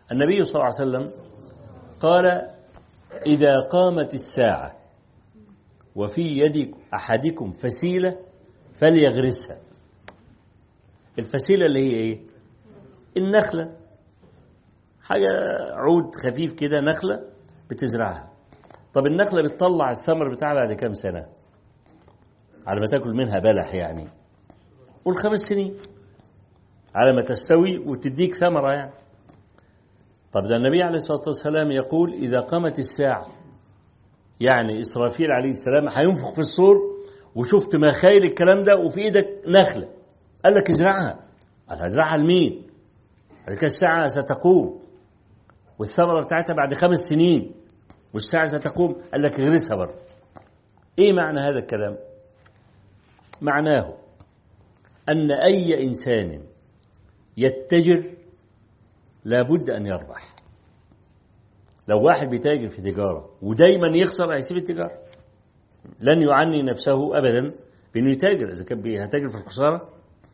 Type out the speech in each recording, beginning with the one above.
النبي صلى الله عليه وسلم قال إذا قامت الساعة وفي يد أحدكم فسيلة فليغرسها الفسيلة اللي هي إيه النخلة حاجة عود خفيف كده نخلة بتزرعها طب النخلة بتطلع الثمر بتاعها بعد كام سنة على ما تاكل منها بلح يعني قول خمس سنين على ما تستوي وتديك ثمرة يعني طب ده النبي عليه الصلاة والسلام يقول إذا قامت الساعة يعني إسرافيل عليه السلام هينفخ في الصور وشفت مخايل الكلام ده وفي إيدك نخلة قال لك ازرعها قال هزرعها لمين قال لك الساعة ستقوم والثمرة بتاعتها بعد خمس سنين والساعة ستقوم قال لك اغرسها برضه ايه معنى هذا الكلام معناه أن أي إنسان يتجر لابد أن يربح لو واحد بيتاجر في تجارة ودايما يخسر هيسيب التجارة لن يعني نفسه أبدا بأنه يتاجر إذا كان هيتاجر في الخسارة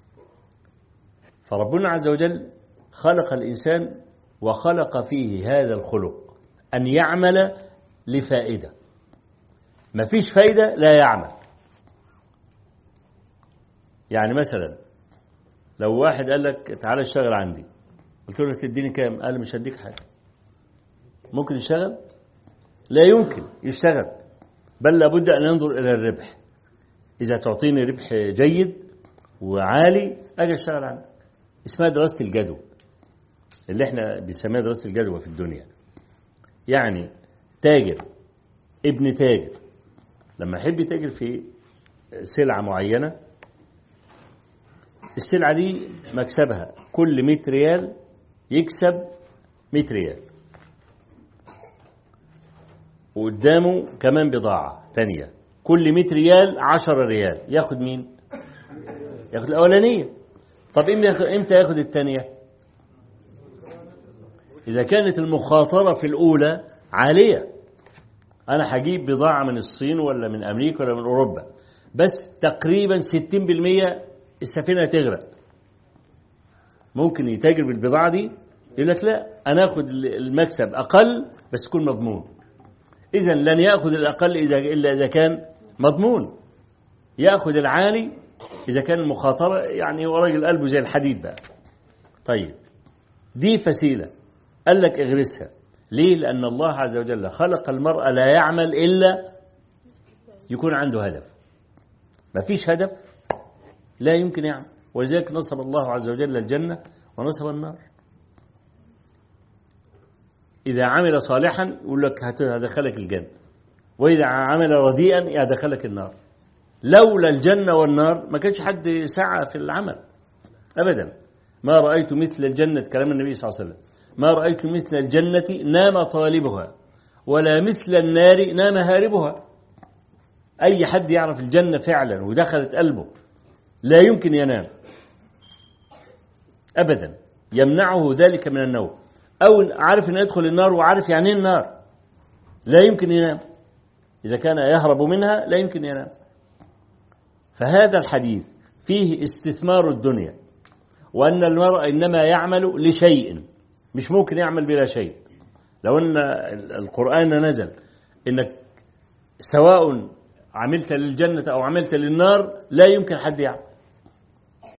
فربنا عز وجل خلق الإنسان وخلق فيه هذا الخلق أن يعمل لفائدة ما فيش فايدة لا يعمل يعني مثلا لو واحد قال لك تعالى اشتغل عندي قلت له تديني كام قال مش هديك حاجة ممكن يشتغل لا يمكن يشتغل بل لابد أن ينظر إلى الربح إذا تعطيني ربح جيد وعالي أجي أشتغل عندك اسمها دراسة الجدوى اللي احنا بنسميها دراسة الجدوى في الدنيا يعني تاجر ابن تاجر لما يحب يتاجر في سلعة معينة السلعة دي مكسبها كل 100 ريال يكسب 100 ريال وقدامه كمان بضاعة تانية كل 100 ريال 10 ريال ياخد مين ياخد الأولانية طب امتى ياخد التانية إذا كانت المخاطرة في الأولى عالية أنا هجيب بضاعة من الصين ولا من أمريكا ولا من أوروبا بس تقريبا 60% السفينة تغرق ممكن يتاجر بالبضاعة دي يقول لك لا أنا أخذ المكسب أقل بس يكون مضمون إذا لن يأخذ الأقل إذا إلا إذا كان مضمون يأخذ العالي إذا كان المخاطرة يعني هو راجل قلبه زي الحديد بقى طيب دي فسيلة قال لك اغرسها ليه لأن الله عز وجل خلق المرأة لا يعمل إلا يكون عنده هدف ما فيش هدف لا يمكن يعمل ولذلك نصب الله عز وجل الجنة ونصب النار إذا عمل صالحا يقول لك هدخلك الجنة وإذا عمل رديئا يدخلك النار لولا الجنة والنار ما كانش حد سعى في العمل أبدا ما رأيت مثل الجنة كلام النبي صلى الله عليه وسلم ما رأيت مثل الجنة نام طالبها ولا مثل النار نام هاربها أي حد يعرف الجنة فعلا ودخلت قلبه لا يمكن ينام أبدا يمنعه ذلك من النوم أو عارف أن يدخل النار وعارف يعني ايه النار لا يمكن ينام إذا كان يهرب منها لا يمكن ينام فهذا الحديث فيه استثمار الدنيا وأن المرء إنما يعمل لشيء مش ممكن يعمل بلا شيء لو أن القرآن نزل إنك سواء عملت للجنة أو عملت للنار لا يمكن حد يعمل